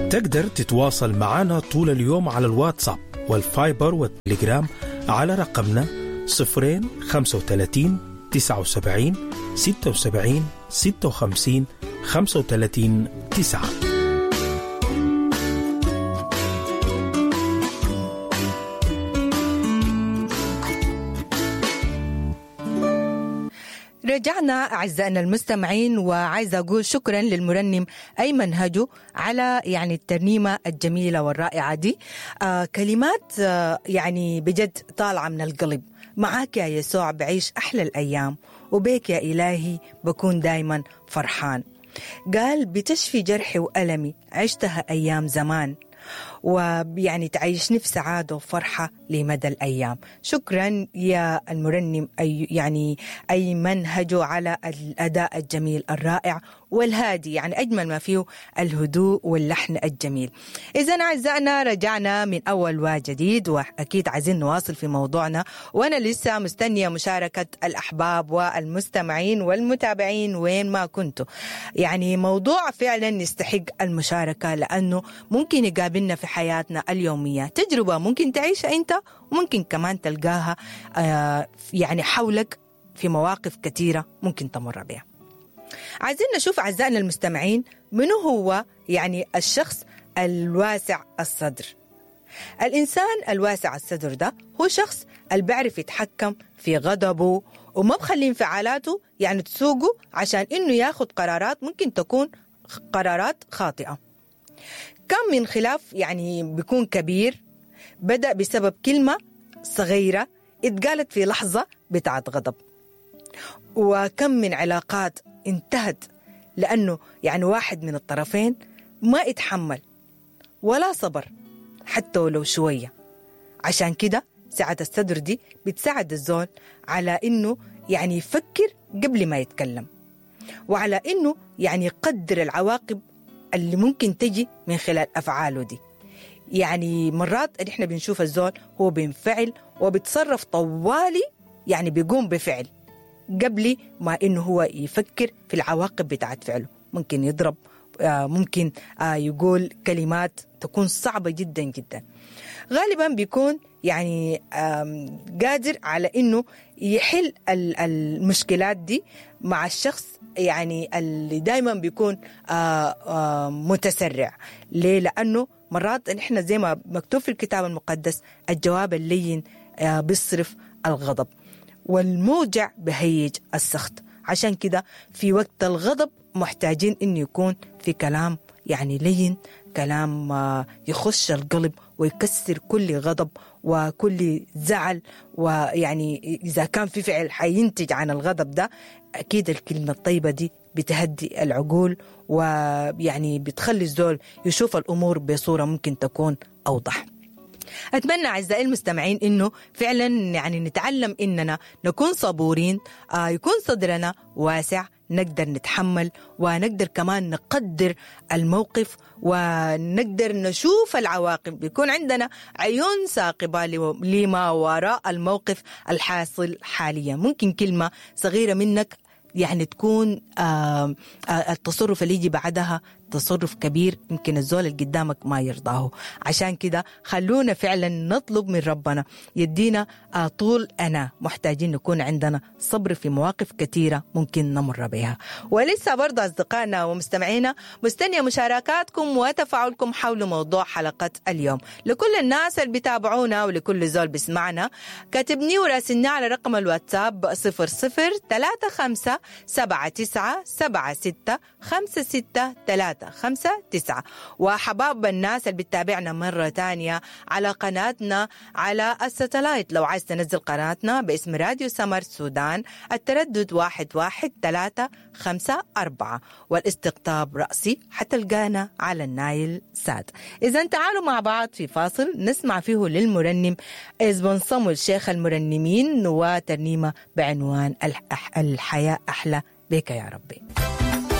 تقدر تتواصل معنا طول اليوم على الواتساب والفايبر والتليجرام على رقمنا 035 79 76 56 35 9 رجعنا أعزائنا المستمعين وعايزة أقول شكرا للمرنم أيمن هجو على يعني الترنيمة الجميلة والرائعة دي آه كلمات آه يعني بجد طالعة من القلب معاك يا يسوع بعيش أحلى الأيام وبيك يا إلهي بكون دايما فرحان قال بتشفي جرحي وألمي عشتها أيام زمان ويعني تعيشني في سعادة وفرحة لمدى الأيام شكرا يا المرنم أي يعني أي منهجه على الأداء الجميل الرائع والهادي يعني أجمل ما فيه الهدوء واللحن الجميل إذا أعزائنا رجعنا من أول وجديد وأكيد عايزين نواصل في موضوعنا وأنا لسه مستنية مشاركة الأحباب والمستمعين والمتابعين وين ما كنتوا يعني موضوع فعلا يستحق المشاركة لأنه ممكن يقابلنا في حياتنا اليومية تجربة ممكن تعيشها أنت وممكن كمان تلقاها آه يعني حولك في مواقف كثيرة ممكن تمر بها عايزين نشوف أعزائنا المستمعين منو هو يعني الشخص الواسع الصدر الإنسان الواسع الصدر ده هو شخص اللي بيعرف يتحكم في غضبه وما بخلي انفعالاته يعني تسوقه عشان إنه ياخد قرارات ممكن تكون قرارات خاطئة كم من خلاف يعني بيكون كبير بدأ بسبب كلمة صغيرة اتقالت في لحظة بتاعت غضب وكم من علاقات انتهت لأنه يعني واحد من الطرفين ما اتحمل ولا صبر حتى ولو شوية عشان كده سعة الصدر دي بتساعد الزول على إنه يعني يفكر قبل ما يتكلم وعلى إنه يعني يقدر العواقب اللي ممكن تجي من خلال أفعاله دي يعني مرات احنا بنشوف الزول هو بينفعل وبيتصرف طوالي يعني بيقوم بفعل قبل ما انه هو يفكر في العواقب بتاعت فعله ممكن يضرب آه ممكن آه يقول كلمات تكون صعبة جدا جدا غالبا بيكون يعني قادر على انه يحل المشكلات دي مع الشخص يعني اللي دائما بيكون آآ آآ متسرع ليه لانه مرات احنا زي ما مكتوب في الكتاب المقدس الجواب اللين بيصرف الغضب والموجع بهيج السخط عشان كده في وقت الغضب محتاجين انه يكون في كلام يعني لين كلام يخش القلب ويكسر كل غضب وكل زعل ويعني إذا كان في فعل حينتج عن الغضب ده أكيد الكلمة الطيبة دي بتهدي العقول ويعني بتخلي الزول يشوف الأمور بصورة ممكن تكون أوضح أتمنى أعزائي المستمعين إنه فعلا يعني نتعلم إننا نكون صبورين آه يكون صدرنا واسع نقدر نتحمل ونقدر كمان نقدر الموقف ونقدر نشوف العواقب بيكون عندنا عيون ثاقبة لما وراء الموقف الحاصل حاليا ممكن كلمة صغيرة منك يعني تكون آه آه التصرف اللي يجي بعدها تصرف كبير يمكن الزول اللي قدامك ما يرضاه عشان كده خلونا فعلا نطلب من ربنا يدينا آه طول أنا محتاجين نكون عندنا صبر في مواقف كثيرة ممكن نمر بها ولسه برضه أصدقائنا ومستمعينا مستنية مشاركاتكم وتفاعلكم حول موضوع حلقة اليوم لكل الناس اللي بيتابعونا ولكل زول بيسمعنا كاتبني وراسلني على رقم الواتساب 00 35 79 76 56 3 خمسة تسعة وحباب الناس اللي بتتابعنا مرة تانية على قناتنا على الستلايت لو عايز تنزل قناتنا باسم راديو سمر سودان التردد واحد واحد ثلاثة خمسة أربعة والاستقطاب رأسي حتلقانا على النايل سات إذا تعالوا مع بعض في فاصل نسمع فيه للمرنم إزبون صمول شيخ المرنمين وترنيمة بعنوان الحياة أحلى بك يا ربي